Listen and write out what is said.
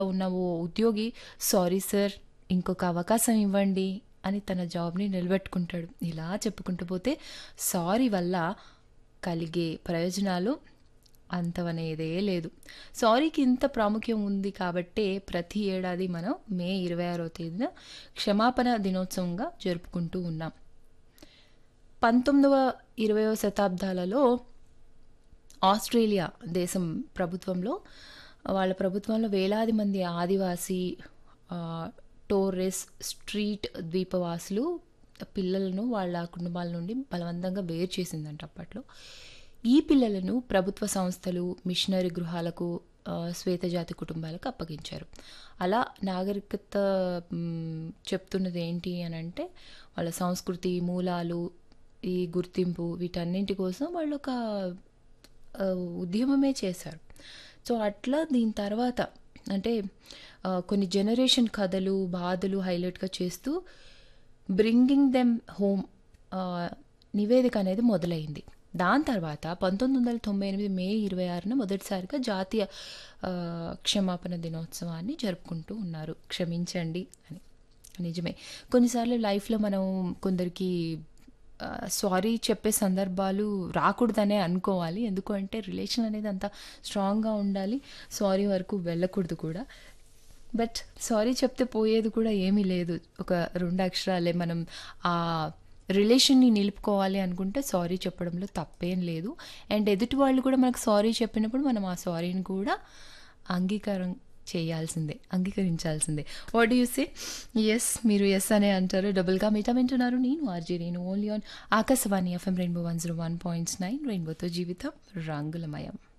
ఉన్న ఓ ఉద్యోగి sorry sir ఇంకొక అవకాశం ఇవ్వండి అని తన జాబ్ని నిలబెట్టుకుంటాడు ఇలా చెప్పుకుంటూ పోతే సారీ వల్ల కలిగే ప్రయోజనాలు అంతవనేదే లేదు సారీకి ఇంత ప్రాముఖ్యం ఉంది కాబట్టే ప్రతి ఏడాది మనం మే ఇరవై ఆరో తేదీన క్షమాపణ దినోత్సవంగా జరుపుకుంటూ ఉన్నాం పంతొమ్మిదవ ఇరవయవ శతాబ్దాలలో ఆస్ట్రేలియా దేశం ప్రభుత్వంలో వాళ్ళ ప్రభుత్వంలో వేలాది మంది ఆదివాసీ ఆ, టోరెస్ స్ట్రీట్ ద్వీపవాసులు పిల్లలను వాళ్ళ కుటుంబాల నుండి బలవంతంగా వేరు చేసిందంట అప్పట్లో ఈ పిల్లలను ప్రభుత్వ సంస్థలు మిషనరీ గృహాలకు ఆ, శ్వేతజాతి కుటుంబాలకు అప్పగించారు అలా నాగరికత మ్, చెప్తున్నది ఏంటి అని అంటే వాళ్ళ సంస్కృతి మూలాలు ఈ గుర్తింపు వీటన్నింటి కోసం వాళ్ళు ఒక ఆ, ఉద్యమమే చేశారు సో అట్లా దీని తర్వాత అంటే ఆ, కొన్ని జనరేషన్ కథలు బాధలు హైలైట్గా చేస్తూ బ్రింగింగ్ దెమ్ హోమ్ నివేదిక అనేది మొదలైంది దాని తర్వాత పంతొమ్మిది వందల తొంభై ఎనిమిది మే ఇరవై ఆరున మొదటిసారిగా జాతీయ ఆ, క్షమాపణ దినోత్సవాన్ని జరుపుకుంటూ ఉన్నారు క్షమించండి అని నిజమే కొన్నిసార్లు లైఫ్లో మనం కొందరికి సారీ చెప్పే సందర్భాలు రాకూడదనే అనుకోవాలి ఎందుకంటే రిలేషన్ అనేది అంత స్ట్రాంగ్గా ఉండాలి సారీ వరకు వెళ్ళకూడదు కూడా బట్ సారీ చెప్తే పోయేది కూడా ఏమీ లేదు ఒక రెండు అక్షరాలే మనం ఆ రిలేషన్ని నిలుపుకోవాలి అనుకుంటే సారీ చెప్పడంలో తప్పేం లేదు అండ్ ఎదుటి వాళ్ళు కూడా మనకు సారీ చెప్పినప్పుడు మనం ఆ సారీని కూడా అంగీకారం చేయాల్సిందే అంగీకరించాల్సిందే వాట్ యూ సే ఎస్ మీరు ఎస్ అనే అంటారు డబుల్గా మీటా వింటున్నారు నేను ఆర్జీ నేను only on Akashvani FM rainbow one zero one points nine రెయిన్బోతో జీవితం రంగులమయం